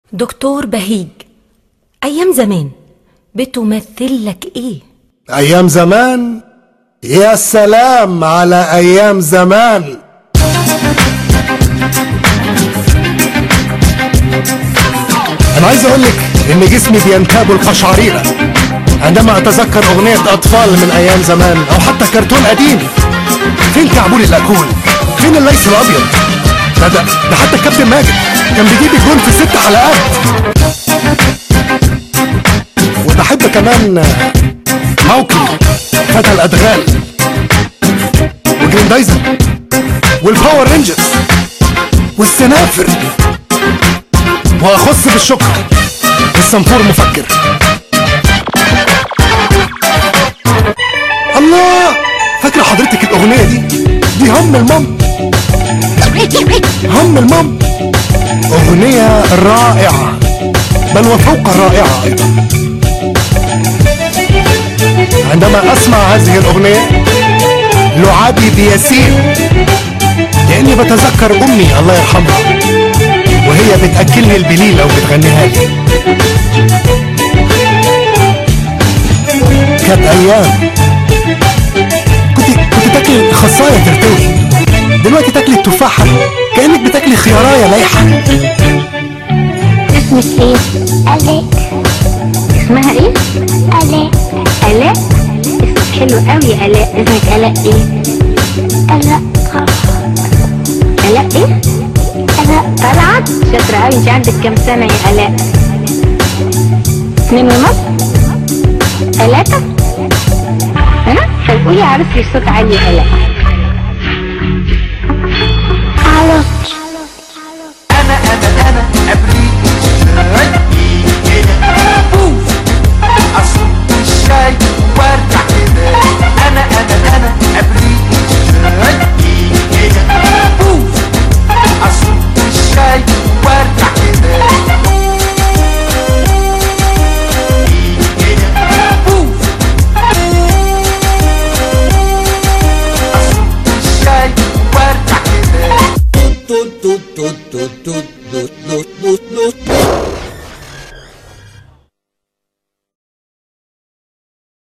دكتور بهيج أيام زمان بتمثل لك إيه؟ أيام زمان يا سلام على أيام زمان أنا عايز أقول لك إن جسمي بينتاب القشعريرة عندما أتذكر أغنية أطفال من أيام زمان أو حتى كرتون قديم فين كعبول الأكول؟ فين الليث الأبيض؟ ده ده, ده حتى الكابتن ماجد كان بيجيب الجون في ست حلقات وبحب كمان موكي فتى الأدغال وجريندايزر والباور رينجرز والسنافر واخص بالشكر الصنفور مفكر الله فاكره حضرتك الاغنيه دي دي هم المام هم المام اغنيه رائعه بل وفوق الرائعه ايضا عندما اسمع هذه الاغنيه لعابي بيسير كاني بتذكر امي الله يرحمها وهي بتاكلني البليله وبتغنيها لي كانت ايام كنت كنت تاكلي خصايه ترتوي دلوقتي تاكلي التفاحه كانك بتاكلي خيارايه لايحه اسمك ايه؟ آلاء اسمها ايه؟ آلاء آلاء اسمك حلو قوي يا آلاء اسمك آلاء ايه؟ آلاء آلاء ايه؟ آلاء طلعت شاطرة قوي انت عندك كام سنة يا آلاء؟ اتنين ونص؟ تلاتة؟ ها؟ طب قولي عروسي بصوت عالي يا آلاء على